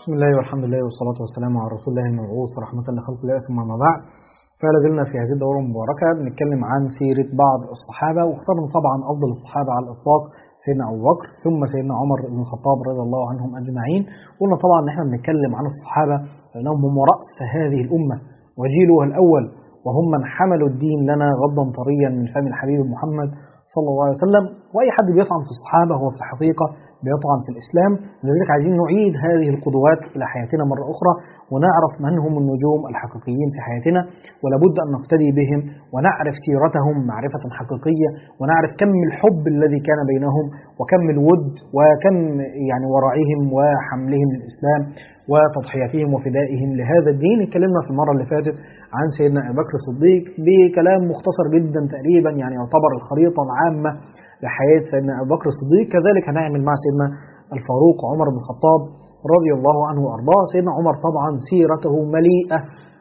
بسم الله والحمد لله والصلاة والسلام على رسول الله المبعوث رحمة لخلق الله ثم ما بعد فلا زلنا في هذه الدورة المباركة بنتكلم عن سيرة بعض الصحابة واخترنا طبعا أفضل الصحابة على الإطلاق سيدنا أبو بكر ثم سيدنا عمر بن الخطاب رضي الله عنهم أجمعين قلنا طبعا إن احنا بنتكلم عن الصحابة لأنهم هم رأس هذه الأمة وجيلها الأول وهم من حملوا الدين لنا غضا طريا من فم الحبيب محمد صلى الله عليه وسلم وأي حد بيطعن في الصحابة هو في الحقيقة بيطعن في الإسلام لذلك عايزين نعيد هذه القدوات إلى حياتنا مرة أخرى ونعرف من هم النجوم الحقيقيين في حياتنا ولابد أن نقتدي بهم ونعرف سيرتهم معرفة حقيقية ونعرف كم الحب الذي كان بينهم وكم الود وكم يعني ورعهم وحملهم للإسلام وتضحياتهم وفدائهم لهذا الدين اتكلمنا في المرة اللي فاتت عن سيدنا أبي بكر الصديق بكلام مختصر جدا تقريبا يعني يعتبر الخريطة العامة لحياة سيدنا أبو بكر الصديق كذلك هنعمل مع سيدنا الفاروق عمر بن الخطاب رضي الله عنه وأرضاه سيدنا عمر طبعا سيرته مليئة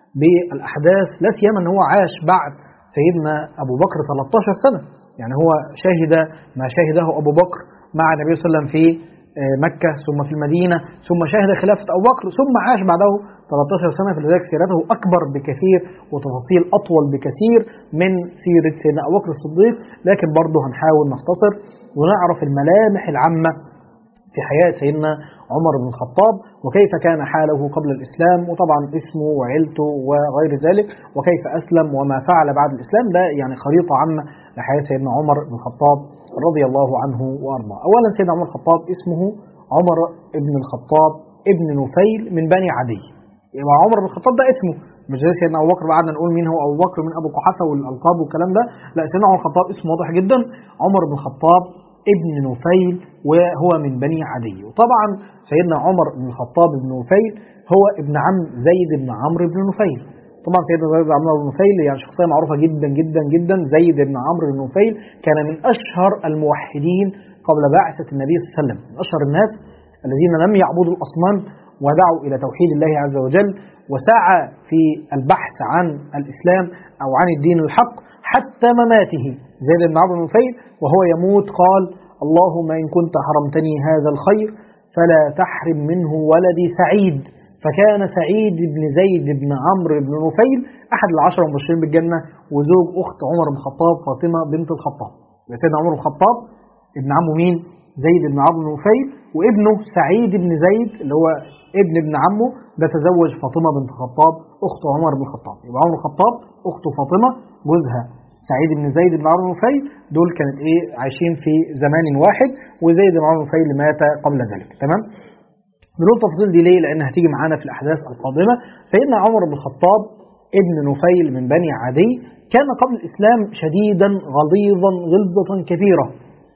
بالأحداث لا سيما أن هو عاش بعد سيدنا أبو بكر 13 سنة يعني هو شاهد ما شاهده أبو بكر مع النبي صلى الله عليه وسلم في مكة ثم في المدينة ثم شاهد خلافة أبو بكر ثم عاش بعده 13 سنة فلذلك سيرته أكبر بكثير وتفاصيل أطول بكثير من سيرة سيدنا أبو بكر الصديق لكن برضه هنحاول نختصر ونعرف الملامح العامة في حياة سيدنا عمر بن الخطاب وكيف كان حاله قبل الإسلام وطبعا اسمه وعيلته وغير ذلك وكيف أسلم وما فعل بعد الإسلام ده يعني خريطة عامة لحياة سيدنا عمر بن الخطاب رضي الله عنه وأرضاه أولا سيدنا عمر الخطاب اسمه عمر بن الخطاب ابن نفيل من بني عدي يبقى عمر بن الخطاب ده اسمه مش زي سيدنا ابو بكر قعدنا نقول مين هو ابو بكر من ابو قحافه والالقاب والكلام ده لا سيدنا عمر الخطاب اسمه واضح جدا عمر بن الخطاب ابن نفيل وهو من بني عدي وطبعا سيدنا عمر بن الخطاب بن نفيل هو ابن عم زيد بن عمرو بن نفيل طبعا سيدنا زيد بن عمرو بن نفيل يعني شخصيه معروفه جدا جدا جدا زيد بن عمرو بن نفيل كان من اشهر الموحدين قبل بعثه النبي صلى الله عليه وسلم من اشهر الناس الذين لم يعبدوا الاصنام ودعوا الى توحيد الله عز وجل وسعى في البحث عن الاسلام او عن الدين الحق حتى مماته زيد بن عمرو بن نفيل وهو يموت قال اللهم ان كنت حرمتني هذا الخير فلا تحرم منه ولدي سعيد فكان سعيد بن زيد بن عمرو بن نفيل احد العشره المبشرين بالجنه وزوج اخت عمر بن الخطاب فاطمه بنت الخطاب سيدنا عمر بن الخطاب ابن عمه مين؟ زيد بن عمرو بن نفيل وابنه سعيد بن زيد اللي هو ابن ابن عمه ده تزوج فاطمه بنت الخطاب اخت عمر بن الخطاب يبقى عمر الخطاب اخته فاطمه جوزها سعيد بن زيد بن عمرو بن نفيل دول كانت ايه عايشين في زمان واحد وزيد بن عمرو بن نفيل مات قبل ذلك تمام بنقول التفاصيل دي ليه لان هتيجي معانا في الاحداث القادمه سيدنا عمر بن الخطاب ابن نفيل من بني عدي كان قبل الاسلام شديدا غليظا غلظه كبيره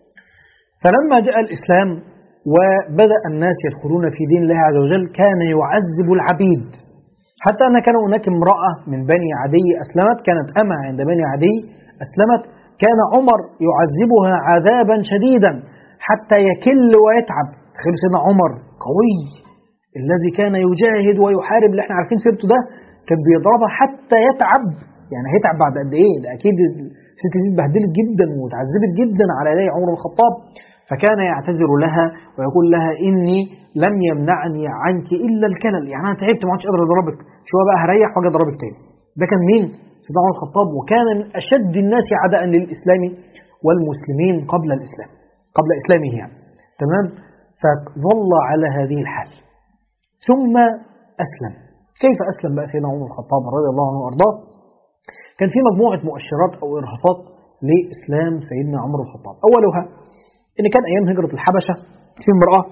فلما جاء الاسلام وبدأ الناس يدخلون في دين الله عز وجل كان يعذب العبيد حتى أن كان هناك امرأة من بني عدي أسلمت كانت أمة عند بني عدي أسلمت كان عمر يعذبها عذابا شديدا حتى يكل ويتعب تخيل سيدنا عمر قوي الذي كان يجاهد ويحارب اللي احنا عارفين سيرته ده كان بيضربها حتى يتعب يعني هيتعب بعد قد ايه ده اكيد الست دي اتبهدلت جدا واتعذبت جدا على يدي عمر بن الخطاب فكان يعتذر لها ويقول لها إني لم يمنعني عنك إلا الكلل يعني أنا تعبت ما عادش قادر أضربك شو بقى هريح واجي أضربك تاني ده كان مين؟ سيدنا عمر الخطاب وكان من أشد الناس عداء للإسلام والمسلمين قبل الإسلام قبل إسلامه يعني تمام؟ فظل على هذه الحال ثم أسلم كيف أسلم بقى سيدنا عمر الخطاب رضي الله عنه وأرضاه كان في مجموعة مؤشرات أو إرهاصات لإسلام سيدنا عمر الخطاب أولها إن كان أيام هجرة الحبشة في امرأة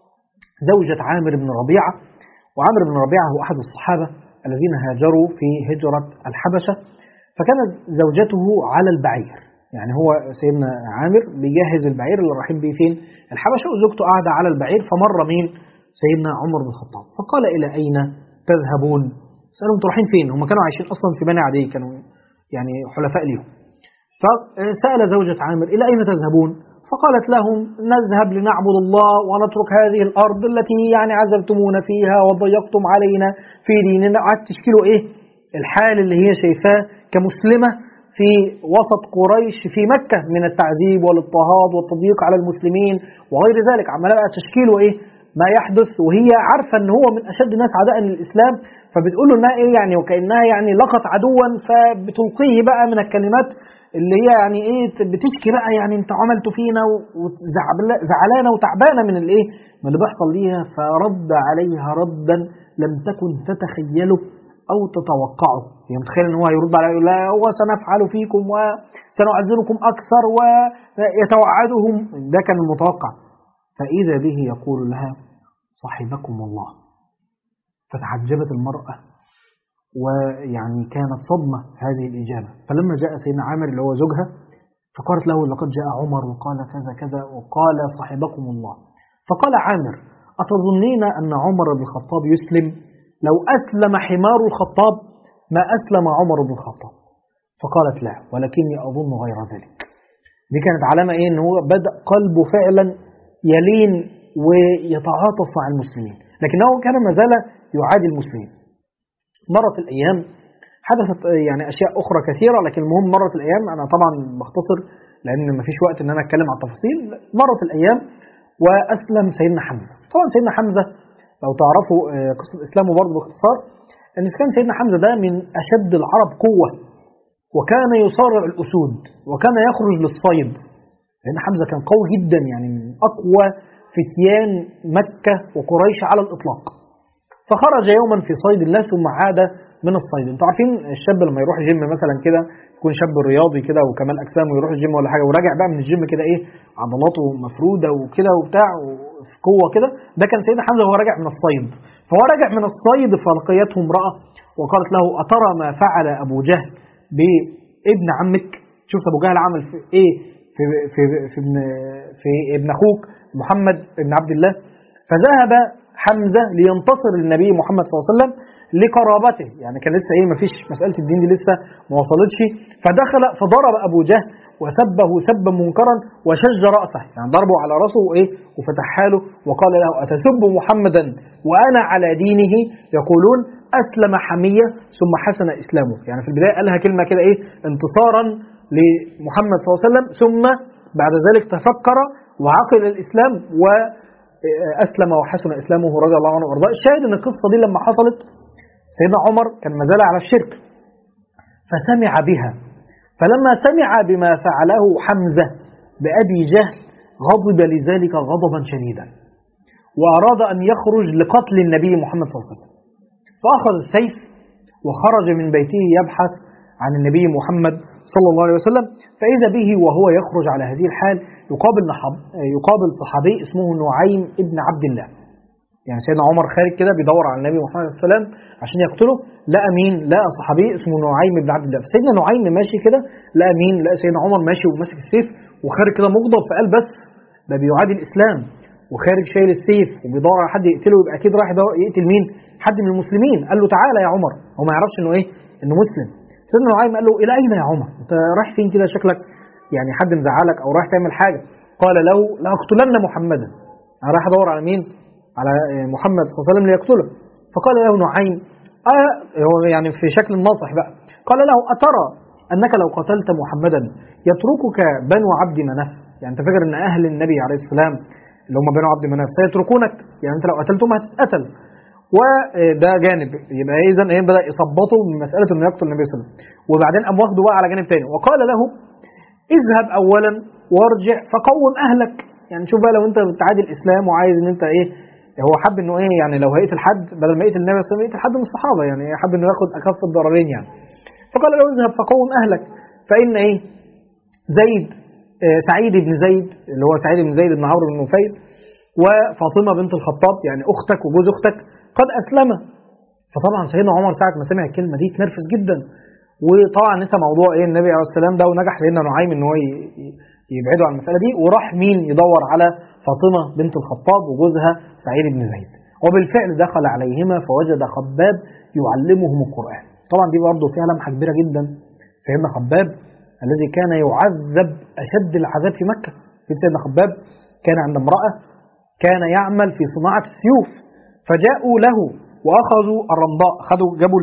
زوجة عامر بن ربيعة وعامر بن ربيعة هو أحد الصحابة الذين هاجروا في هجرة الحبشة فكانت زوجته على البعير يعني هو سيدنا عامر بيجهز البعير اللي رايحين بيه فين الحبشة وزوجته قاعدة على البعير فمر مين سيدنا عمر بن الخطاب فقال إلى أين تذهبون سألهم انتوا رايحين فين هم كانوا عايشين أصلا في بني عدي كانوا يعني حلفاء ليهم فسأل زوجة عامر إلى أين تذهبون فقالت لهم نذهب لنعبد الله ونترك هذه الأرض التي يعني عذبتمونا فيها وضيقتم علينا في ديننا قعدت تشكيلوا إيه الحال اللي هي شايفاه كمسلمة في وسط قريش في مكة من التعذيب والاضطهاد والتضييق على المسلمين وغير ذلك عمالة بقى تشكيله إيه ما يحدث وهي عارفه ان هو من اشد الناس عداء للاسلام فبتقول له انها ايه يعني وكانها يعني لقت عدوا فبتلقيه بقى من الكلمات اللي هي يعني ايه بتشكي بقى يعني انت عملت فينا وزعلانه وتعبانه من الايه من اللي بيحصل ليها فرد عليها ردا لم تكن تتخيله او تتوقعه هي متخيل ان هو هيرد عليها يقول لا هو سنفعل فيكم وسنعذركم اكثر ويتوعدهم ده كان المتوقع فاذا به يقول لها صاحبكم الله فتعجبت المراه ويعني كانت صدمة هذه الإجابة فلما جاء سيدنا عامر اللي هو زوجها فقالت له لقد جاء عمر وقال كذا كذا وقال صاحبكم الله فقال عامر أتظنين أن عمر بن الخطاب يسلم لو أسلم حمار الخطاب ما أسلم عمر بن الخطاب فقالت لا ولكني أظن غير ذلك دي كانت علامة إيه إن هو بدأ قلبه فعلا يلين ويتعاطف مع المسلمين لكنه كان ما زال يعادي المسلمين مرت الأيام حدثت يعني أشياء أخرى كثيرة لكن المهم مرت الأيام أنا طبعا بختصر لأن ما فيش وقت إن أنا أتكلم عن التفاصيل مرت الأيام وأسلم سيدنا حمزة طبعا سيدنا حمزة لو تعرفوا قصة إسلامه برضه باختصار أن كان سيدنا حمزة ده من أشد العرب قوة وكان يصارع الأسود وكان يخرج للصيد لأن حمزة كان قوي جدا يعني من أقوى فتيان مكة وقريش على الإطلاق فخرج يوما في صيد الله ثم عاد من الصيد انتوا عارفين الشاب لما يروح جيم مثلا كده يكون شاب رياضي كده وكمال اجسام ويروح الجيم ولا حاجه وراجع بقى من الجيم كده ايه عضلاته مفروده وكده وبتاع وفي قوه كده ده كان سيدنا حمزه وهو راجع من الصيد فهو راجع من الصيد فلقيته امراه وقالت له اترى ما فعل ابو جهل بابن عمك شفت ابو جهل عمل في ايه في في في ابن في ابن اخوك محمد بن عبد الله فذهب حمزة لينتصر للنبي محمد صلى الله عليه وسلم لقرابته يعني كان لسه ايه مفيش مسألة الدين دي لسه ما وصلتش فدخل فضرب أبو جهل وسبه سبا منكرا وشج رأسه يعني ضربه على رأسه وايه وفتحها له وقال له أتسب محمدا وأنا على دينه يقولون أسلم حمية ثم حسن إسلامه يعني في البداية قالها كلمة كده ايه انتصارا لمحمد صلى الله عليه وسلم ثم بعد ذلك تفكر وعقل الإسلام و أسلم وحسن إسلامه رضي الله عنه وأرضاه الشاهد أن القصة دي لما حصلت سيدنا عمر كان مازال على الشرك فسمع بها فلما سمع بما فعله حمزة بأبي جهل غضب لذلك غضبا شديدا وأراد أن يخرج لقتل النبي محمد صلى الله عليه وسلم فأخذ السيف وخرج من بيته يبحث عن النبي محمد صلى الله عليه وسلم فإذا به وهو يخرج على هذه الحال يقابل يقابل صحابي اسمه نعيم ابن عبد الله يعني سيدنا عمر خارج كده بيدور على النبي محمد صلى الله عليه وسلم عشان يقتله لقى مين لقى صحابي اسمه نعيم ابن عبد الله فسيدنا نعيم ماشي كده لقى مين لقى سيدنا عمر ماشي وماسك السيف وخارج كده مغضب فقال بس ده بيعادي الاسلام وخارج شايل السيف وبيدور على حد يقتله يبقى اكيد رايح يقتل مين حد من المسلمين قال له تعالى يا عمر هو ما يعرفش انه ايه انه مسلم سيدنا نعيم قال له الى اين يا عمر انت رايح فين كده شكلك يعني حد مزعلك او رايح تعمل حاجه قال له لاقتلن محمدا انا رايح ادور على مين على محمد صلى الله عليه وسلم ليقتله فقال له نعيم آه هو يعني في شكل الناصح بقى قال له أترى أنك لو قتلت محمدا يتركك بنو عبد مناف يعني أنت فاكر أن أهل النبي عليه السلام اللي هم بنو عبد مناف سيتركونك يعني أنت لو قتلتهم هتتقتل وده جانب يبقى إذا إيه بدأ يثبطه من مسألة أنه يقتل النبي صلى الله عليه وسلم وبعدين قام واخده بقى على جانب تاني وقال له اذهب أولا وارجع فقوم أهلك يعني شوف بقى لو أنت بتعادي الإسلام وعايز أن أنت إيه هو حب انه ايه يعني لو هيقتل حد بدل ما يقتل النبي صلى الله عليه وسلم يقتل حد من الصحابه يعني حب انه ياخد اخف الضررين يعني فقال له اذهب فقوم اهلك فان ايه زيد آه سعيد بن زيد اللي هو سعيد بن زيد بن عمرو بن نفيل وفاطمه بنت الخطاب يعني اختك وجوز اختك قد اسلم فطبعا سيدنا عمر ساعه ما سمع الكلمه دي اتنرفز جدا وطبعا نسى موضوع ايه النبي عليه السلام ده ونجح سيدنا نعيم ان هو يبعدوا عن المساله دي وراح مين يدور على فاطمة بنت الخطاب وجوزها سعيد بن زيد وبالفعل دخل عليهما فوجد خباب يعلمهم القرآن طبعا دي برضه فيها لمحة كبيرة جدا سيدنا خباب الذي كان يعذب أشد العذاب في مكة في سيدنا خباب كان عند امرأة كان يعمل في صناعة السيوف فجاءوا له وأخذوا الرمضاء خدوا جابوا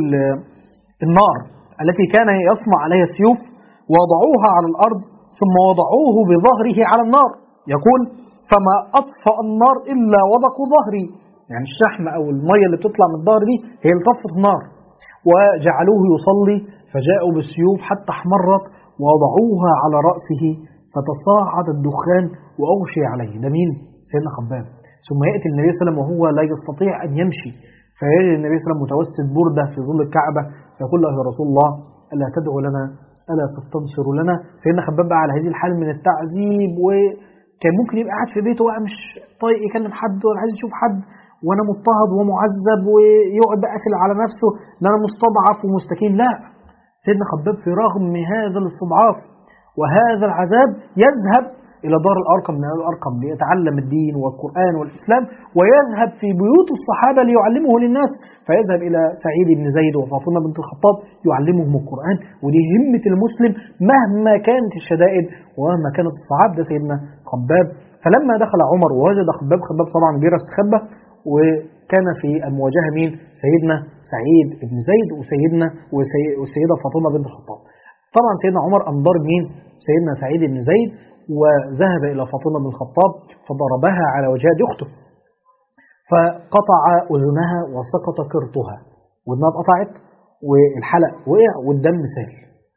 النار التي كان يصنع عليها السيوف ووضعوها على الأرض ثم وضعوه بظهره على النار يقول فما أطفأ النار إلا وضق ظهري يعني الشحم أو المية اللي بتطلع من الظهر دي هي اللي طفت النار وجعلوه يصلي فجاءوا بالسيوف حتى احمرت ووضعوها على رأسه فتصاعد الدخان وأغشي عليه ده مين؟ سيدنا خباب ثم يأتي النبي صلى الله عليه وسلم وهو لا يستطيع أن يمشي فيجد النبي صلى الله عليه وسلم متوسد بردة في ظل الكعبة فيقول له يا رسول الله ألا تدعو لنا ألا تستنصر لنا سيدنا خباب بقى على هذه الحال من التعذيب وكان ممكن يبقى قاعد في بيته بقى مش طايق يكلم حد ولا عايز يشوف حد وانا مضطهد ومعذب ويقعد بقى قافل على نفسه ان انا مستضعف ومستكين لا سيدنا خباب في رغم هذا الاستضعاف وهذا العذاب يذهب إلى دار الأرقم من الأرقم ليتعلم الدين والقرآن والإسلام ويذهب في بيوت الصحابة ليعلمه للناس فيذهب إلى سعيد بن زيد وفاطمة بنت الخطاب يعلمهم القرآن ودي همة المسلم مهما كانت الشدائد ومهما كانت الصعاب ده سيدنا خباب فلما دخل عمر ووجد خباب خباب طبعا جرى استخبى وكان في المواجهة مين سيدنا سعيد بن زيد وسيدنا والسيدة فاطمة بنت الخطاب طبعا سيدنا عمر أنظر مين سيدنا سعيد بن زيد وذهب إلى فاطمة بن الخطاب فضربها على وجهها دي أخته فقطع أذنها وسقط قرطها ودنها اتقطعت والحلق وقع والدم سال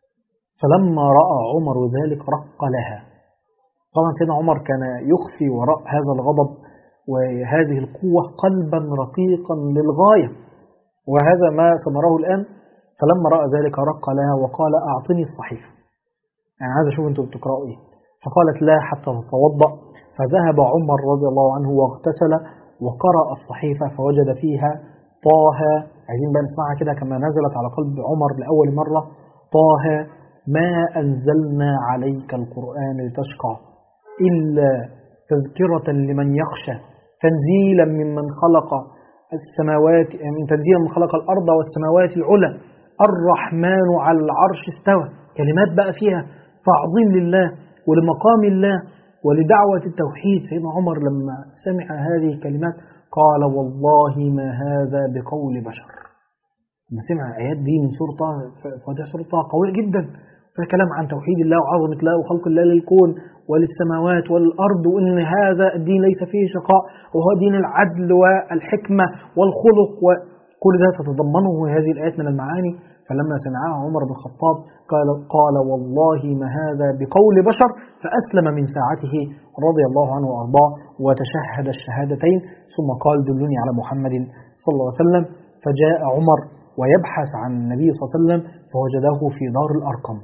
فلما رأى عمر ذلك رق لها طبعا سيدنا عمر كان يخفي وراء هذا الغضب وهذه القوة قلبا رقيقا للغاية وهذا ما ثمره الآن فلما رأى ذلك رق لها وقال أعطني الصحيفة يعني عايز أشوف أنتم بتقرأوا إيه فقالت لا حتى تتوضأ فذهب عمر رضي الله عنه واغتسل وقرأ الصحيفة فوجد فيها طه عايزين بقى نسمعها كده كما نزلت على قلب عمر لأول مرة طه ما أنزلنا عليك القرآن لتشقى إلا تذكرة لمن يخشى تنزيلا ممن خلق السماوات من تنزيلا من خلق الأرض والسماوات العلى الرحمن على العرش استوى كلمات بقى فيها تعظيم لله ولمقام الله ولدعوة التوحيد سيدنا عمر لما سمع هذه الكلمات قال والله ما هذا بقول بشر لما سمع الآيات دي من سورة طه فده سورة طه قوية جدا فيها كلام عن توحيد الله وعظمة الله وخلق الله للكون وللسماوات والأرض وإن هذا الدين ليس فيه شقاء وهو دين العدل والحكمة والخلق وكل ده تتضمنه هذه الآيات من المعاني فلما سمعها عمر بن الخطاب قال, قال والله ما هذا بقول بشر فأسلم من ساعته رضي الله عنه وأرضاه وتشهد الشهادتين ثم قال دلوني على محمد صلى الله عليه وسلم فجاء عمر ويبحث عن النبي صلى الله عليه وسلم فوجده في دار الأرقم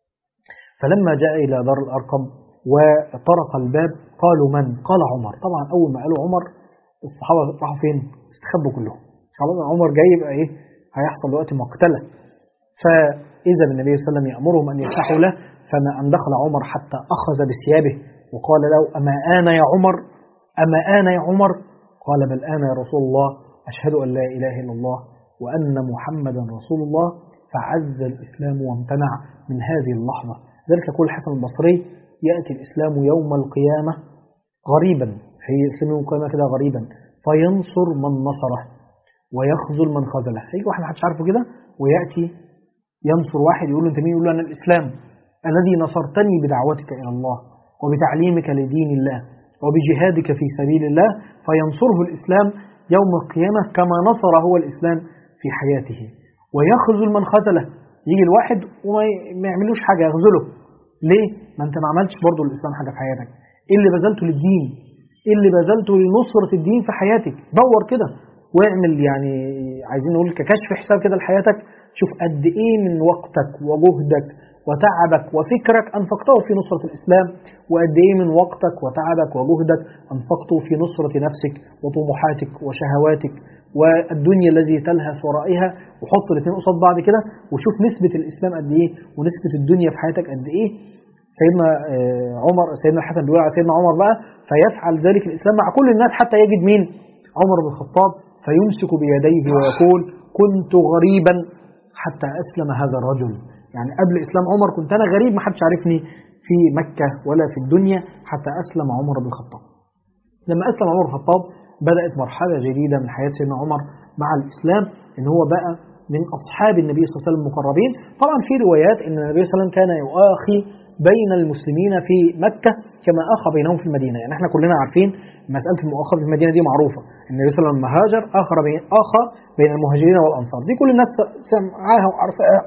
فلما جاء إلى دار الأرقم وطرق الباب قالوا من؟ قال عمر طبعا أول ما قالوا عمر الصحابة راحوا فين؟ استخبوا كلهم خلاص عمر جاي يبقى إيه؟ هيحصل دلوقتي مقتلة فإذا النبي صلى الله عليه وسلم يأمرهم أن يفتحوا له فما أن دخل عمر حتى أخذ بثيابه وقال له أما آن يا عمر أما آن يا عمر قال بل آن يا رسول الله أشهد أن لا إله إلا الله وأن محمدا رسول الله فعز الإسلام وامتنع من هذه اللحظة ذلك يقول الحسن البصري يأتي الإسلام يوم القيامة غريبا هي الإسلام يوم القيامة كده غريبا فينصر من نصره ويخذل من خذله هيجي واحد محدش عارفه كده ويأتي ينصر واحد يقول له انت مين يقول له انا الاسلام الذي نصرتني بدعوتك الى الله وبتعليمك لدين الله وبجهادك في سبيل الله فينصره الاسلام يوم القيامه كما نصر هو الاسلام في حياته ويخذل من خذله يجي الواحد وما يعملوش حاجه يخذله ليه؟ ما انت ما عملتش برضه الاسلام حاجه في حياتك ايه اللي بذلته للدين؟ ايه اللي بذلته لنصره الدين في حياتك؟ دور كده واعمل يعني عايزين نقول ككشف حساب كده لحياتك شوف قد ايه من وقتك وجهدك وتعبك وفكرك انفقته في نصرة الاسلام وقد ايه من وقتك وتعبك وجهدك انفقته في نصرة نفسك وطموحاتك وشهواتك والدنيا الذي تلهث ورائها وحط الاثنين قصاد بعض كده وشوف نسبة الاسلام قد ايه ونسبة الدنيا في حياتك قد ايه سيدنا عمر سيدنا الحسن بيقول على سيدنا عمر بقى فيفعل ذلك الاسلام مع كل الناس حتى يجد مين عمر بن الخطاب فيمسك بيديه ويقول كنت غريبا حتى أسلم هذا الرجل يعني قبل إسلام عمر كنت أنا غريب ما حدش عارفني في مكة ولا في الدنيا حتى أسلم عمر بن الخطاب لما أسلم عمر بن الخطاب بدأت مرحلة جديدة من حياة سيدنا عمر مع الإسلام إن هو بقى من أصحاب النبي صلى الله عليه وسلم المقربين طبعا في روايات إن النبي صلى الله عليه وسلم كان يؤاخي بين المسلمين في مكة كما أخى بينهم في المدينة يعني احنا كلنا عارفين مسألة المؤاخاة في المدينة دي معروفة النبي صلى الله عليه وسلم لما هاجر آخر بين آخى بين المهاجرين والأنصار دي كل الناس سمعاها وعارفاها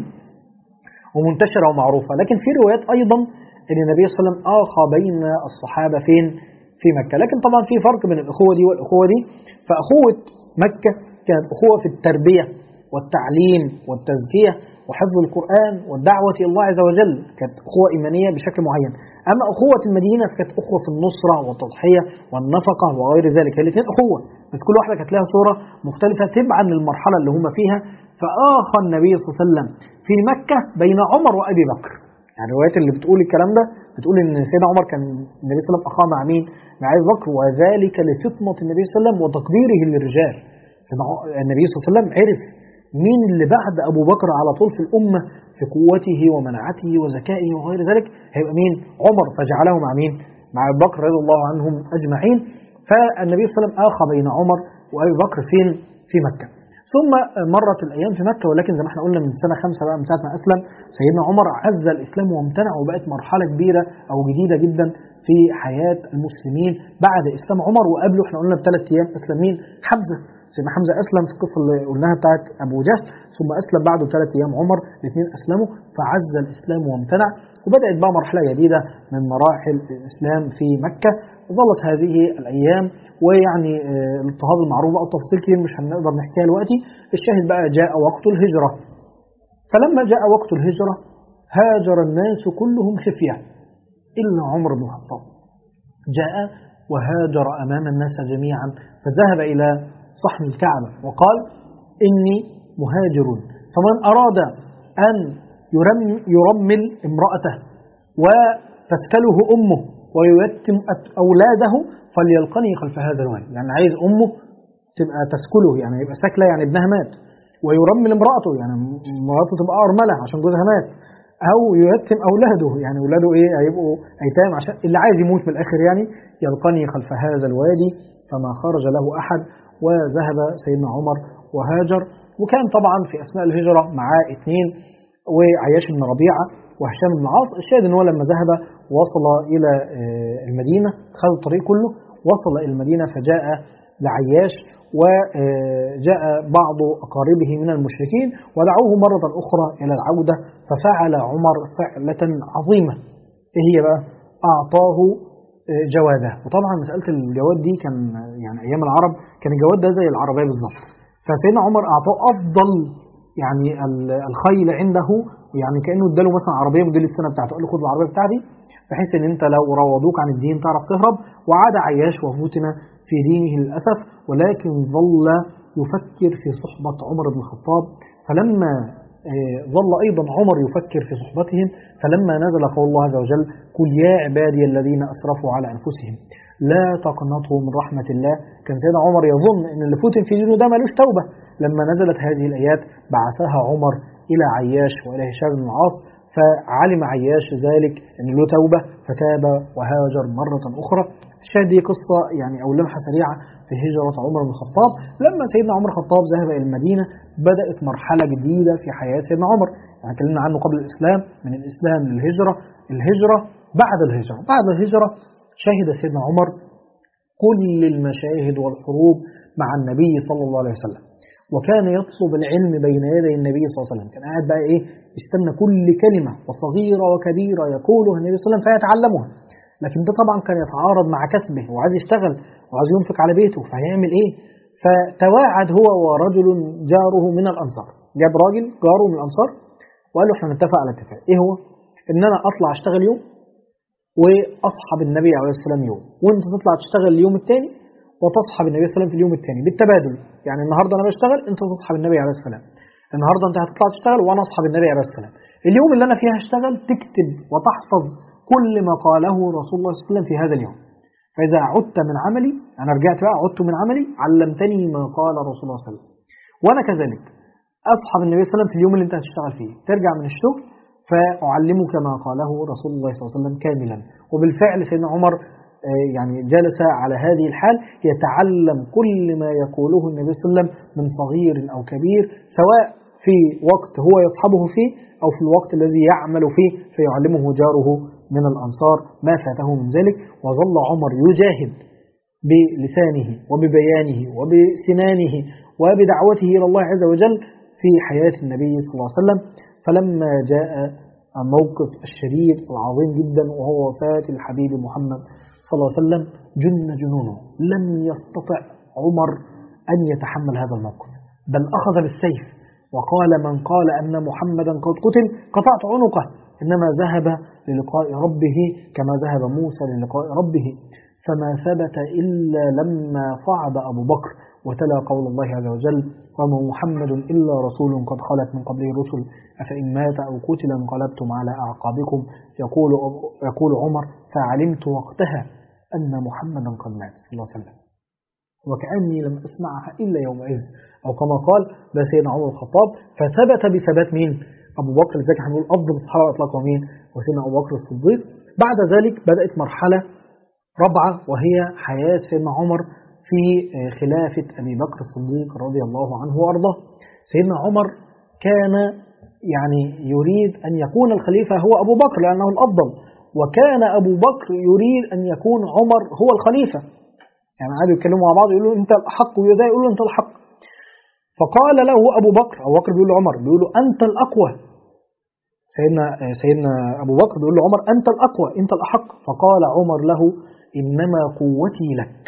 ومنتشرة ومعروفة لكن في روايات أيضا أن النبي صلى الله عليه وسلم آخى بين الصحابة فين في مكة لكن طبعا في فرق بين الأخوة دي والأخوة دي فأخوة مكة كانت أخوة في التربية والتعليم والتزكية وحفظ القرآن والدعوة إلى الله عز وجل كانت أخوة إيمانية بشكل معين أما أخوة المدينة فكانت أخوة في النصرة والتضحية والنفقة وغير ذلك هي الاثنين أخوة بس كل واحدة كانت لها صورة مختلفة تبعا للمرحلة اللي هم فيها فآخى النبي صلى الله عليه وسلم في مكة بين عمر وأبي بكر يعني الروايات اللي بتقول الكلام ده بتقول ان سيدنا عمر كان النبي صلى الله عليه وسلم اخاه مع مين؟ مع ابي بكر وذلك لفطنه النبي صلى الله عليه وسلم وتقديره للرجال. النبي صلى الله عليه وسلم عرف مين اللي بعد ابو بكر على طول في الامه في قوته ومنعته وذكائه وغير ذلك هيبقى مين؟ عمر فجعله مع مين؟ مع ابي بكر رضي الله عنهم اجمعين فالنبي صلى الله عليه وسلم اخى بين عمر وابي بكر فين؟ في مكه. ثم مرت الايام في مكه ولكن زي ما احنا قلنا من سنه خمسه بقى من ساعه ما اسلم سيدنا عمر عز الاسلام وامتنع وبقت مرحله كبيره او جديده جدا في حياه المسلمين بعد اسلام عمر وقبله احنا قلنا بثلاث ايام اسلم مين؟ حمزه سيدنا حمزه اسلم في القصه اللي قلناها بتاعت ابو جهل ثم اسلم بعده ثلاث ايام عمر الاثنين اسلموا فعز الاسلام وامتنع وبدات بقى مرحله جديده من مراحل الاسلام في مكه ظلت هذه الايام ويعني الاضطهاد المعروف بقى التفاصيل كتير مش هنقدر نحكيها دلوقتي الشاهد بقى جاء وقت الهجرة فلما جاء وقت الهجرة هاجر الناس كلهم خفية إلا عمر بن الخطاب جاء وهاجر أمام الناس جميعا فذهب إلى صحن الكعبة وقال إني مهاجر فمن أراد أن يرمل امرأته وتسكله أمه ويتم أولاده فليلقني خلف هذا الوادي يعني عايز أمه تبقى تسكله يعني يبقى ساكلة يعني ابنها مات ويرمل امرأته يعني مراته تبقى أرملة عشان جوزها مات أو ييتم أولاده يعني أولاده إيه هيبقوا أيتام عشان اللي عايز يموت من الآخر يعني يلقني خلف هذا الوادي فما خرج له أحد وذهب سيدنا عمر وهاجر وكان طبعا في أثناء الهجرة معاه اثنين وعياش بن ربيعة وهشام بن العاص الشاهد ان هو لما ذهب وصل الى المدينه خد الطريق كله وصل الى المدينه فجاء لعياش وجاء بعض اقاربه من المشركين ودعوه مره اخرى الى العوده ففعل عمر فعله عظيمه ايه هي بقى؟ اعطاه جواده وطبعا مساله الجواد دي كان يعني ايام العرب كان الجواد ده زي العربيه بالظبط فسيدنا عمر اعطاه افضل يعني الخيل عنده يعني كانه اداله مثلا عربيه موديل السنه بتاعته قال له خد العربيه بتاعتي بحيث ان انت لو روضوك عن الدين تعرف تهرب وعاد عياش وفتن في دينه للاسف ولكن ظل يفكر في صحبه عمر بن الخطاب فلما ظل ايضا عمر يفكر في صحبتهم فلما نزل قول الله عز وجل قل يا عبادي الذين اسرفوا على انفسهم لا تقنطوا من رحمه الله كان سيدنا عمر يظن ان اللي فتن في دينه ده ملوش توبه لما نزلت هذه الايات بعثها عمر إلى عياش وإلى هشام بن العاص فعلم عياش ذلك أن له توبة فتاب وهاجر مرة أخرى الشاهد دي قصة يعني أو لمحة سريعة في هجرة عمر بن الخطاب لما سيدنا عمر الخطاب ذهب إلى المدينة بدأت مرحلة جديدة في حياة سيدنا عمر يعني اتكلمنا عنه قبل الإسلام من الإسلام للهجرة الهجرة بعد الهجرة بعد الهجرة شهد سيدنا عمر كل المشاهد والحروب مع النبي صلى الله عليه وسلم وكان يطلب العلم بين يدي النبي صلى الله عليه وسلم كان قاعد بقى ايه يستنى كل كلمة وصغيرة وكبيرة يقولها النبي صلى الله عليه وسلم فيتعلمها لكن ده طبعا كان يتعارض مع كسبه وعايز يشتغل وعايز ينفق على بيته فهيعمل ايه فتواعد هو ورجل جاره من الانصار جاب راجل جاره من الانصار وقال له احنا نتفق على اتفاق ايه هو ان انا اطلع اشتغل يوم واصحب النبي عليه الصلاه والسلام يوم وانت تطلع تشتغل اليوم الثاني وتصحب النبي صلى الله عليه وسلم في اليوم الثاني بالتبادل يعني النهارده انا بشتغل انت تصحب النبي عليه الصلاه والسلام النهارده انت هتطلع تشتغل وانا اصحب النبي عليه الصلاه والسلام اليوم اللي انا فيه هشتغل تكتب وتحفظ كل ما قاله رسول الله صلى الله عليه وسلم في هذا اليوم فاذا عدت من عملي انا رجعت بقى عدت من عملي علمتني ما قال رسول الله صلى الله عليه وسلم وانا كذلك اصحب النبي صلى الله عليه وسلم في اليوم اللي انت هتشتغل فيه ترجع من الشغل فاعلمك ما قاله رسول الله صلى الله عليه وسلم كاملا وبالفعل سيدنا عمر يعني جلس على هذه الحال يتعلم كل ما يقوله النبي صلى الله عليه وسلم من صغير أو كبير سواء في وقت هو يصحبه فيه أو في الوقت الذي يعمل فيه فيعلمه جاره من الأنصار ما فاته من ذلك وظل عمر يجاهد بلسانه وببيانه وبسنانه وبدعوته إلى الله عز وجل في حياة النبي صلى الله عليه وسلم فلما جاء الموقف الشديد العظيم جدا وهو وفاة الحبيب محمد صلى الله عليه وسلم جن جنونه لم يستطع عمر أن يتحمل هذا الموقف بل أخذ بالسيف وقال من قال أن محمدا قد قتل قطعت عنقه إنما ذهب للقاء ربه كما ذهب موسى للقاء ربه فما ثبت إلا لما صعد أبو بكر وتلا قول الله عز وجل وما محمد إلا رسول قد خلت من قبله الرسل أفإن مات أو قتل انقلبتم على أعقابكم يقول, يقول عمر فعلمت وقتها أن محمدا قد مات صلى الله عليه وسلم وكأني لم أسمعها إلا يومئذ أو كما قال ده سيدنا عمر الخطاب فثبت بثبات مين أبو بكر لذلك هنقول أفضل الصحابة إطلاقا مين وسيدنا أبو بكر الصديق بعد ذلك بدأت مرحلة رابعة وهي حياة سيدنا عمر في خلافة أبي بكر الصديق رضي الله عنه وأرضاه سيدنا عمر كان يعني يريد أن يكون الخليفة هو أبو بكر لأنه الأفضل وكان أبو بكر يريد أن يكون عمر هو الخليفة يعني قعدوا يتكلموا مع بعض يقولوا أنت الأحق وده يقول له أنت الحق فقال له أبو بكر أبو بكر بيقول له عمر بيقول له أنت الأقوى سيدنا سيدنا أبو بكر بيقول له عمر أنت الأقوى أنت الأحق فقال عمر له إنما قوتي لك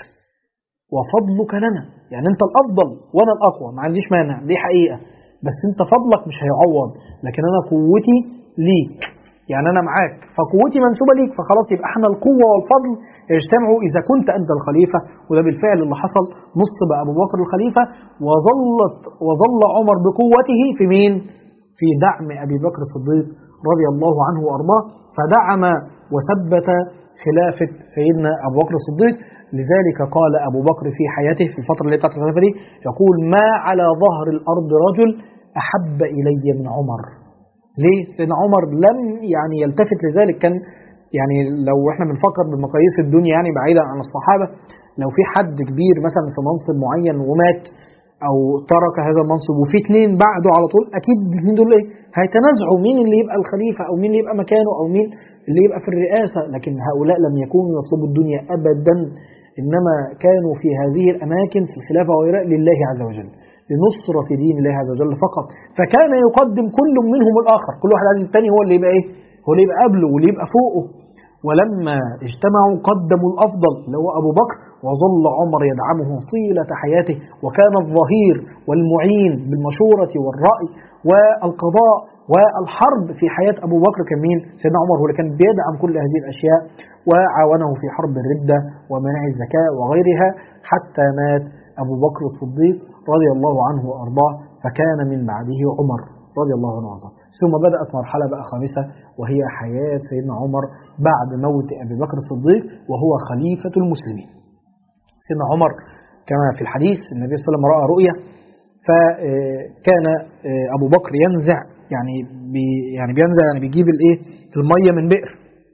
وفضلك لنا يعني أنت الأفضل وأنا الأقوى ما عنديش مانع دي حقيقة بس أنت فضلك مش هيعوض لكن أنا قوتي ليك يعني أنا معاك فقوتي منسوبة ليك فخلاص يبقى احنا القوة والفضل يجتمعوا إذا كنت أنت الخليفة وده بالفعل اللي حصل نصب أبو بكر الخليفة وظلت وظل عمر بقوته في مين؟ في دعم أبي بكر الصديق رضي الله عنه وأرضاه فدعم وثبت خلافة سيدنا أبو بكر الصديق لذلك قال أبو بكر في حياته في الفترة اللي بتاعت الخلافة دي يقول ما على ظهر الأرض رجل أحب إلي من عمر ليه؟ سيدنا عمر لم يعني يلتفت لذلك كان يعني لو احنا بنفكر بمقاييس الدنيا يعني بعيدا عن الصحابة لو في حد كبير مثلا في منصب معين ومات او ترك هذا المنصب وفي اثنين بعده على طول اكيد الاثنين دول ايه هيتنازعوا مين اللي يبقى الخليفة او مين اللي يبقى مكانه او مين اللي يبقى في الرئاسة لكن هؤلاء لم يكونوا يطلبوا الدنيا ابدا انما كانوا في هذه الاماكن في الخلافة وغيرها لله عز وجل لنصرة دين الله عز وجل فقط فكان يقدم كل منهم الآخر كل واحد عايز الثاني هو اللي يبقى إيه هو اللي يبقى قبله واللي يبقى فوقه ولما اجتمعوا قدموا الأفضل اللي هو أبو بكر وظل عمر يدعمه طيلة حياته وكان الظهير والمعين بالمشورة والرأي والقضاء والحرب في حياة أبو بكر كان مين؟ سيدنا عمر هو اللي كان بيدعم كل هذه الأشياء وعاونه في حرب الردة ومنع الزكاة وغيرها حتى مات أبو بكر الصديق رضي الله عنه وأرضاه فكان من بعده عمر رضي الله عنه وأرضاه ثم بدأت مرحلة بقى خامسة وهي حياة سيدنا عمر بعد موت أبي بكر الصديق وهو خليفة المسلمين سيدنا عمر كما في الحديث النبي صلى الله عليه وسلم رأى رؤيا فكان أبو بكر ينزع يعني بي يعني بينزع يعني بيجيب الايه المية من بئر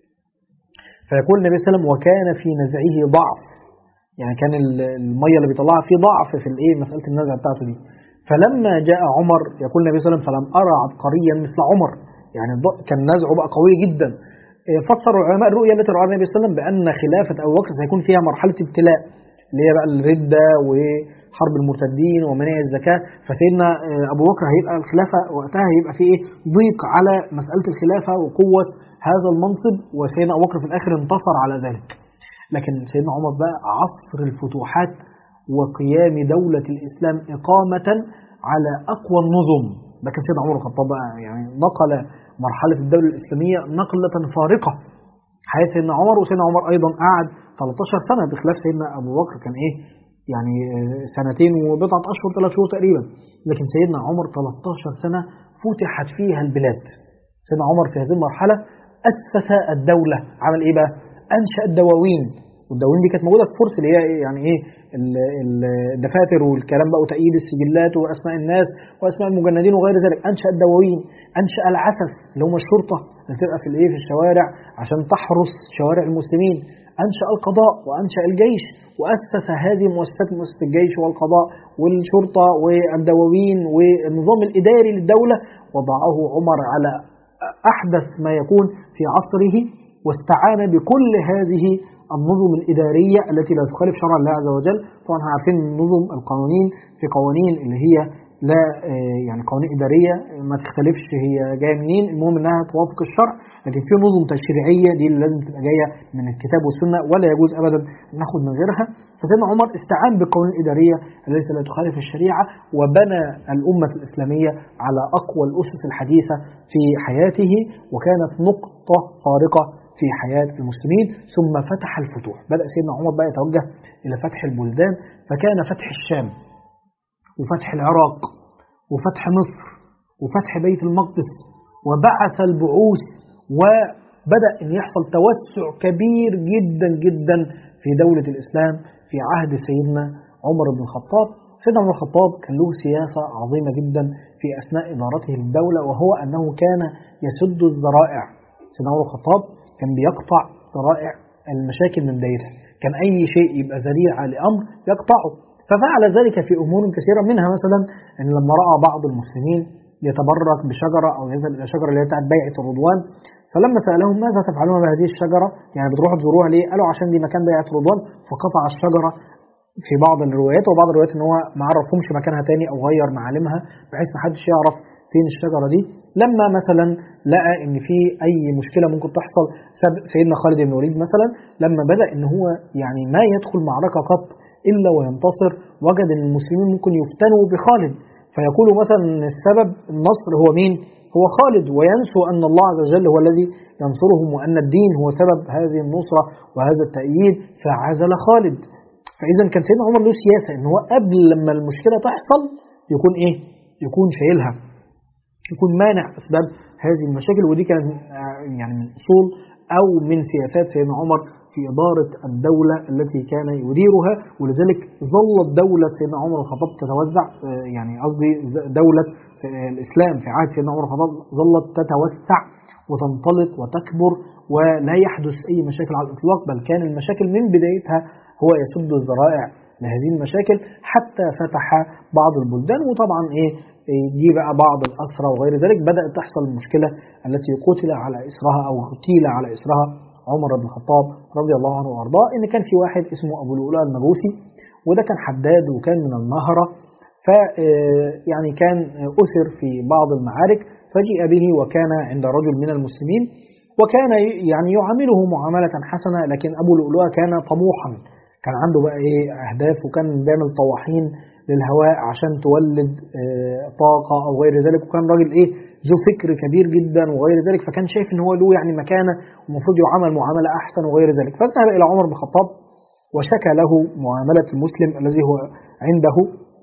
فيقول النبي صلى الله عليه وسلم وكان في نزعه ضعف يعني كان المية اللي بيطلعها فيه ضعف في الايه مسألة النزع بتاعته دي فلما جاء عمر يقول النبي صلى الله عليه وسلم فلم أرى عبقريا مثل عمر يعني كان نزعه بقى قوي جدا فسر العلماء الرؤيا التي رأى النبي صلى الله عليه وسلم بأن خلافة أبو بكر سيكون فيها مرحلة ابتلاء اللي هي بقى الردة وحرب المرتدين ومنع الزكاة فسيدنا أبو بكر هيبقى الخلافة وقتها هيبقى فيه إيه ضيق على مسألة الخلافة وقوة هذا المنصب وسيدنا أبو بكر في الآخر انتصر على ذلك لكن سيدنا عمر بقى عصر الفتوحات وقيام دولة الإسلام إقامة على أقوى النظم ده كان سيدنا عمر الخطاب بقى يعني نقل مرحلة الدولة الإسلامية نقلة فارقة حياة سيدنا عمر وسيدنا عمر أيضا قعد 13 سنة بخلاف سيدنا أبو بكر كان إيه يعني سنتين وبضعة أشهر ثلاث شهور تقريبا لكن سيدنا عمر 13 سنة فتحت فيها البلاد سيدنا عمر في هذه المرحلة أسس الدولة عمل إيه بقى أنشأ الدواوين والدواوين دي كانت موجودة في فرس اللي هي يعني إيه الدفاتر والكلام بقى وتأييد السجلات وأسماء الناس وأسماء المجندين وغير ذلك أنشأ الدواوين أنشأ العسس اللي هم الشرطة اللي تبقى في الإيه في الشوارع عشان تحرس شوارع المسلمين أنشأ القضاء وأنشأ الجيش وأسس هذه المؤسسات مؤسسة الجيش والقضاء والشرطة والدواوين والنظام الإداري للدولة وضعه عمر على أحدث ما يكون في عصره واستعان بكل هذه النظم الإدارية التي لا تخالف شرع الله عز وجل طبعا احنا عارفين النظم القانونين في قوانين اللي هي لا يعني قوانين إدارية ما تختلفش هي جاية منين المهم إنها توافق الشرع لكن في نظم تشريعية دي اللي لازم تبقى جاية من الكتاب والسنة ولا يجوز أبدا ناخد من غيرها فسيدنا عمر استعان بالقوانين الإدارية التي لا تخالف الشريعة وبنى الأمة الإسلامية على أقوى الأسس الحديثة في حياته وكانت نقطة فارقة في حياة المسلمين ثم فتح الفتوح بدأ سيدنا عمر بقى يتوجه إلى فتح البلدان فكان فتح الشام وفتح العراق وفتح مصر وفتح بيت المقدس وبعث البعوث وبدأ أن يحصل توسع كبير جدا جدا في دولة الإسلام في عهد سيدنا عمر بن الخطاب سيدنا عمر الخطاب كان له سياسة عظيمة جدا في أثناء إدارته للدولة وهو أنه كان يسد الذرائع سيدنا عمر الخطاب كان بيقطع ذرائع المشاكل من بدايتها كان أي شيء يبقى ذريعة لأمر يقطعه ففعل ذلك في أمور كثيرة منها مثلا أن لما رأى بعض المسلمين يتبرك بشجرة أو يذهب إلى شجرة اللي هي بتاعت بيعة الرضوان فلما سألهم ماذا تفعلون بهذه الشجرة يعني بتروحوا تزوروها ليه قالوا عشان دي مكان بيعة الرضوان فقطع الشجرة في بعض الروايات وبعض الروايات ان هو ما عرفهمش مكانها تاني او غير معالمها بحيث ما حدش يعرف فين الشجره دي لما مثلا لقى ان في اي مشكله ممكن تحصل سيدنا خالد بن الوليد مثلا لما بدا ان هو يعني ما يدخل معركه قط الا وينتصر وجد ان المسلمين ممكن يفتنوا بخالد فيقول مثلا ان السبب النصر هو مين؟ هو خالد وينسوا ان الله عز وجل هو الذي ينصرهم وان الدين هو سبب هذه النصره وهذا التأييد فعزل خالد فاذا كان سيدنا عمر له سياسه ان هو قبل لما المشكله تحصل يكون ايه؟ يكون شايلها يكون مانع اسباب هذه المشاكل ودي كانت يعني من اصول او من سياسات سيدنا عمر في اداره الدوله التي كان يديرها ولذلك ظلت دوله سيدنا عمر الخطاب تتوزع يعني قصدي دوله الاسلام في عهد سيدنا عمر الخطاب ظلت تتوسع وتنطلق وتكبر ولا يحدث اي مشاكل على الاطلاق بل كان المشاكل من بدايتها هو يسد الذرائع لهذه المشاكل حتى فتح بعض البلدان وطبعا ايه دي بقى بعض الأسرى وغير ذلك بدأت تحصل المشكلة التي قتل على إسرها أو قتيل على إسرها عمر بن الخطاب رضي الله عنه وأرضاه إن كان في واحد اسمه أبو لؤلؤ المجوسي وده كان حداد وكان من النهرة ف يعني كان أثر في بعض المعارك فجيء به وكان عند رجل من المسلمين وكان يعني يعامله معاملة حسنة لكن أبو لؤلؤ كان طموحا كان عنده بقى إيه أهداف وكان بيعمل طواحين للهواء عشان تولد طاقة أو غير ذلك وكان راجل إيه ذو فكر كبير جدا وغير ذلك فكان شايف إن هو له يعني مكانة ومفروض يعامل معاملة أحسن وغير ذلك فذهب إلى عمر بن الخطاب وشكى له معاملة المسلم الذي هو عنده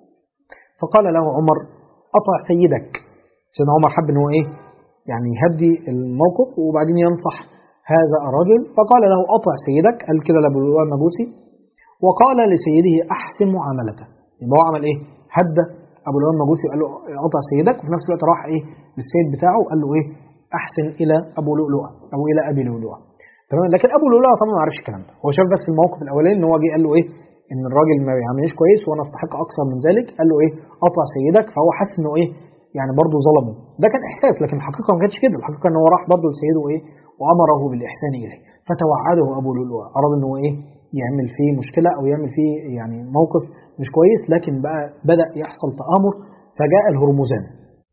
فقال له عمر أطع سيدك سيدنا عمر حب إن هو إيه يعني يهدي الموقف وبعدين ينصح هذا الرجل فقال له أطع سيدك قال كده لأبو المجوسي وقال لسيده أحسن معاملته يبقى هو عمل ايه؟ هدى ابو لؤلؤ المجوسي وقال له اقطع سيدك وفي نفس الوقت راح ايه للسيد بتاعه وقال له ايه؟ احسن الى ابو لؤلؤه او الى ابي لؤلؤه تمام لكن ابو لؤلؤه طبعا ما عرفش الكلام ده هو شاف بس الموقف الاولاني ان هو جه قال له ايه؟ ان الراجل ما بيعاملنيش كويس وانا استحق اكثر من ذلك قال له ايه؟ قطع سيدك فهو حس انه ايه؟ يعني برضه ظلمه ده كان احساس لكن الحقيقه ما كانتش كده الحقيقه ان هو راح برضه لسيده ايه؟ وامره بالاحسان اليه فتوعده ابو لؤلؤه اراد ان هو ايه؟ يعمل فيه مشكلة أو يعمل فيه يعني موقف مش كويس لكن بقى بدأ يحصل تآمر فجاء الهرمزان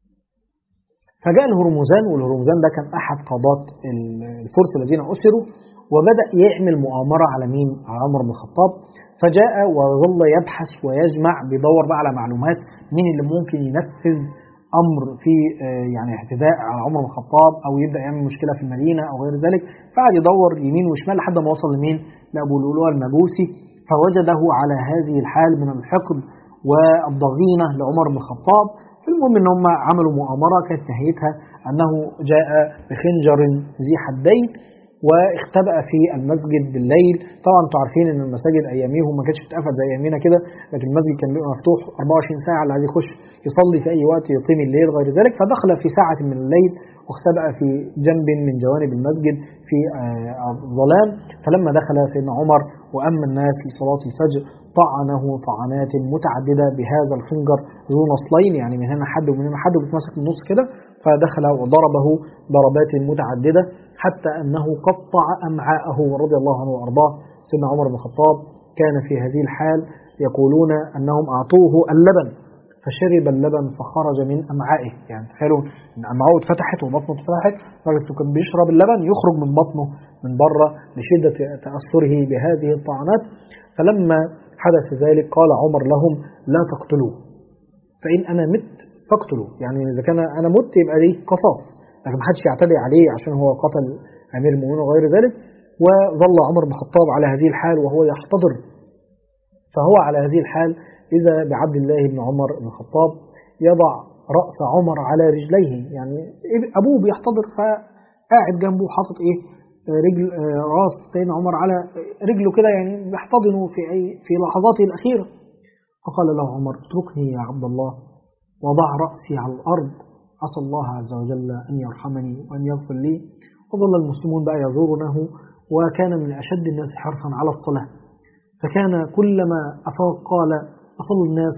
فجاء الهرمزان والهرمزان ده كان أحد قادات الفرس الذين أسروا وبدأ يعمل مؤامرة على مين؟ على عمر بن الخطاب فجاء وظل يبحث ويجمع بيدور بقى على معلومات مين اللي ممكن ينفذ امر في يعني اعتداء على عمر بن الخطاب او يبدا يعمل مشكله في المدينه او غير ذلك فقعد يدور يمين وشمال لحد ما وصل لمين؟ لابو لؤلؤ المجوسي فوجده على هذه الحال من الحقد والضغينه لعمر بن الخطاب فالمهم ان هم عملوا مؤامره كانت نهايتها انه جاء بخنجر ذي حدين واختبأ في المسجد بالليل طبعا انتوا عارفين ان المساجد اياميهم ما كانتش بتقفل زي ايامينا كده لكن المسجد كان بيبقى مفتوح 24 ساعه اللي عايز يخش يصلي في اي وقت يقيم الليل غير ذلك فدخل في ساعه من الليل واختبأ في جنب من جوانب المسجد في الظلام فلما دخل سيدنا عمر وأما الناس لصلاة الفجر طعنه طعنات متعددة بهذا الخنجر ذو نصلين يعني من هنا حد ومن هنا حد وبيتمسك من النص كده فدخل وضربه ضربات متعددة حتى أنه قطع أمعاءه رضي الله عنه وأرضاه سيدنا عمر بن الخطاب كان في هذه الحال يقولون أنهم أعطوه اللبن فشرب اللبن فخرج من أمعائه يعني تخيلوا أن أمعائه اتفتحت وبطنه اتفتحت لدرجة كان بيشرب اللبن يخرج من بطنه من بره لشدة تأثره بهذه الطعنات فلما حدث ذلك قال عمر لهم لا تقتلوه فإن أنا مت فاقتلوا يعني إذا كان أنا مت يبقى ليه قصاص لكن ما حدش يعتدي عليه عشان هو قتل أمير المؤمنين وغير ذلك وظل عمر بن الخطاب على هذه الحال وهو يحتضر فهو على هذه الحال إذا بعبد الله بن عمر بن الخطاب يضع رأس عمر على رجليه يعني أبوه بيحتضر فقاعد جنبه حاطط إيه رجل راس سيدنا عمر على رجله كده يعني بيحتضنه في أي في لحظاته الأخيرة فقال له عمر اتركني يا عبد الله وضع رأسي على الأرض عسى الله عز وجل أن يرحمني وأن يغفر لي وظل المسلمون بقى يزورونه وكان من أشد الناس حرصا على الصلاة فكان كلما أفاق قال أصلى الناس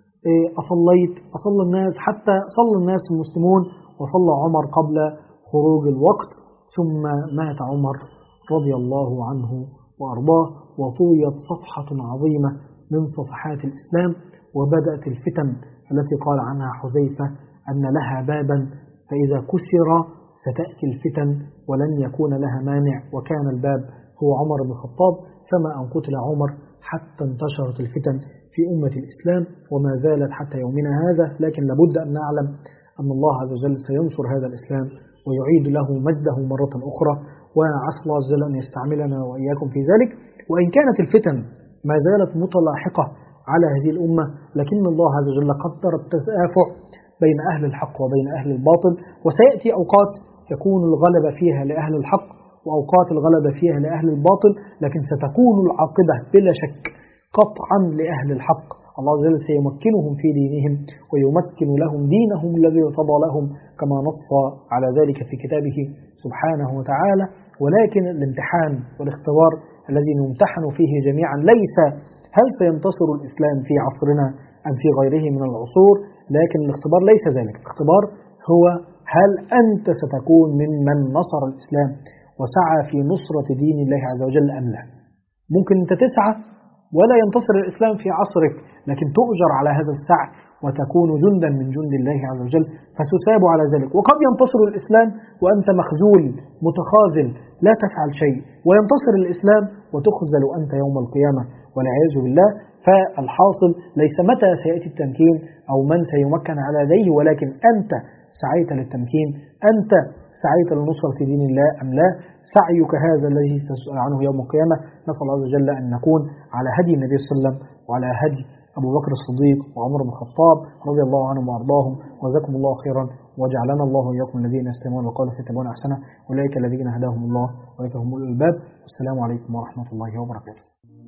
أصليت أصلى الناس حتى صلى الناس المسلمون وصلى عمر قبل خروج الوقت ثم مات عمر رضي الله عنه وأرضاه وطويت صفحة عظيمة من صفحات الإسلام وبدأت الفتن التي قال عنها حذيفة أن لها بابا فإذا كسر ستأتي الفتن ولن يكون لها مانع وكان الباب هو عمر بن الخطاب فما أن قتل عمر حتى انتشرت الفتن في أمة الإسلام وما زالت حتى يومنا هذا لكن لابد أن نعلم أن الله عز وجل سينصر هذا الإسلام ويعيد له مجده مرة أخرى وعسى الله عز وجل أن يستعملنا وإياكم في ذلك وإن كانت الفتن ما زالت متلاحقة على هذه الأمة لكن الله عز وجل قدر التدافع بين أهل الحق وبين أهل الباطل وسيأتي أوقات يكون الغلبة فيها لأهل الحق وأوقات الغلبة فيها لأهل الباطل لكن ستكون العاقبة بلا شك قطعا لأهل الحق الله عز وجل سيمكنهم في دينهم ويمكن لهم دينهم الذي ارتضى لهم كما نص على ذلك في كتابه سبحانه وتعالى ولكن الامتحان والاختبار الذي نمتحن فيه جميعا ليس هل سينتصر الإسلام في عصرنا أم في غيره من العصور لكن الاختبار ليس ذلك الاختبار هو هل أنت ستكون ممن نصر الإسلام وسعى في نصرة دين الله عز وجل أم لا ممكن أنت تسعى ولا ينتصر الإسلام في عصرك لكن تؤجر على هذا السعي وتكون جندا من جند الله عز وجل فتثاب على ذلك وقد ينتصر الإسلام وأنت مخزول متخاذل لا تفعل شيء وينتصر الإسلام وتخذل أنت يوم القيامة والعياذ بالله فالحاصل ليس متى سيأتي التمكين أو من سيمكن على يديه ولكن أنت سعيت للتمكين أنت سعيت لنصرة دين الله أم لا سعيك هذا الذي تسأل عنه يوم القيامة نسأل الله عز وجل أن نكون على هدي النبي صلى الله عليه وسلم وعلى هدي أبو بكر الصديق وعمر بن الخطاب رضي الله عنهم وأرضاهم وجزاكم الله خيرا وجعلنا الله وإياكم الذين يستمعون القول فيتبعون أحسنه أولئك الذين هداهم الله وأولئك هم أولو الألباب والسلام عليكم ورحمة الله وبركاته